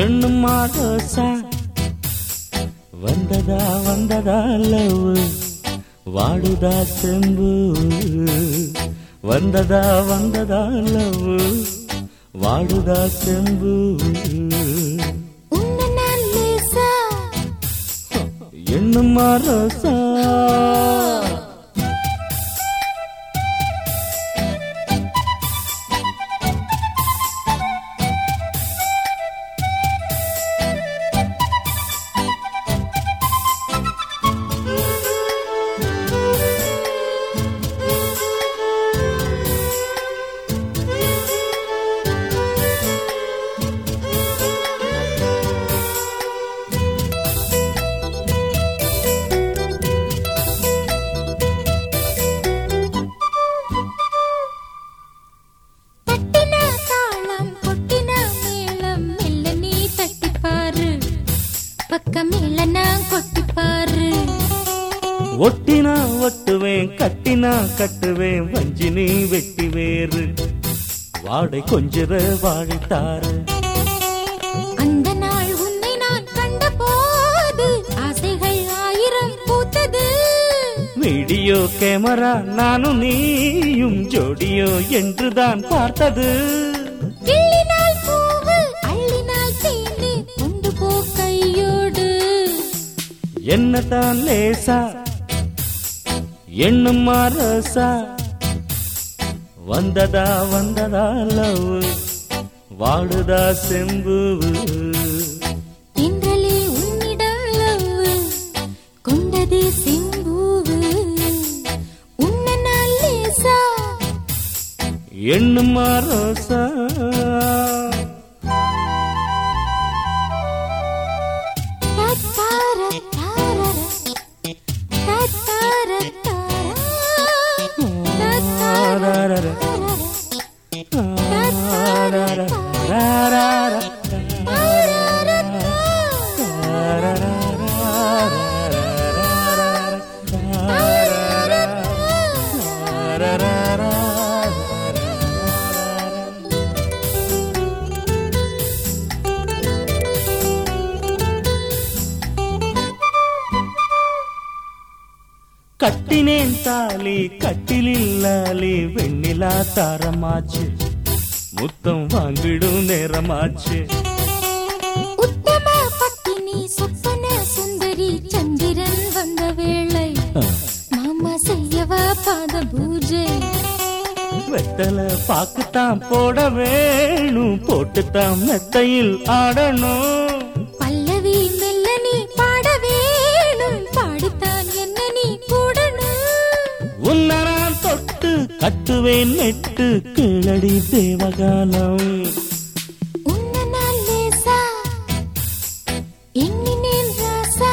எண்ணுமா ரோசா வந்ததா வந்ததா லவ் வாடுதா செம்பு வந்ததா வந்ததா லவ் வாடுதா செம்பு உன்னை நான் லேசா எண்ணுமா ரோசா தட்டின தாளம் கொட்டின மேளம் மெல்ல நீ தட்டிப்பாரு பக்கம் மேல நான் கொட்டிப்பாரு ஒட்டினா ஒட்டுவேன் கட்டினா கட்டுவேன் வஞ்சினி வெட்டி வேறு வாடை கொஞ்சிற வாழித்தாரு அந்த நாள் உன்னை நான் கண்ட போது ஆசைகள் ஆயிரம் பூத்தது வீடியோ கேமரா நானும் நீயும் ஜோடியோ என்றுதான் பார்த்தது கிள்ளினால் பூவு அள்ளினால் தேனு கொண்டு போ கையோடு என்னதான் லேசா எண்ணுமா ரோசா வந்ததா வந்ததா லவ் வாடுதா செம்பு என்றலே உன்னிடம் லவ்வு கொண்டது செம்பூவு உன்னை நான் லேசா எண்ணுமா ரோசா தத்தார தாரர தத்தார தாரா தத்தார தாரர தாரர கட்டினேன் தாலி கட்டிலில்லாலி வெண்ணிலா தாரமாச்சு முத்தம் வாங்கிடும் நேரமாச்சு உத்தம பத்தினி சொப்பன சுந்தரி சந்திரன் வந்த வேளை மாமா செய்யவா பாத பூஜை வெத்தல பாக்குத்தான் போட வேணும் போட்டுத்தான் மெத்தையில் ஆடணும் பல்லவி மெல்ல நீ பாட வேணும் பாடித்தான் என்ன நீ கூடணும் உன்னை நான் தொட்டு கட்டுவேன் நெட்டு கிளடி தேவகானம் உன்னை நான் லேசா எண்ணினேன் ராசா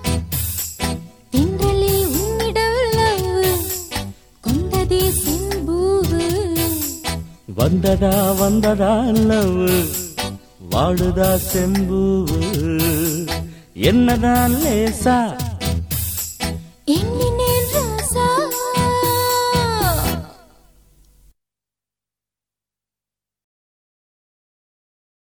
தின்றலே உன்னிடம் லவ் கொண்டதே செம்பூவு வந்ததா வந்ததா லவ் வாடுதா செம்பு என்னதான் லேசா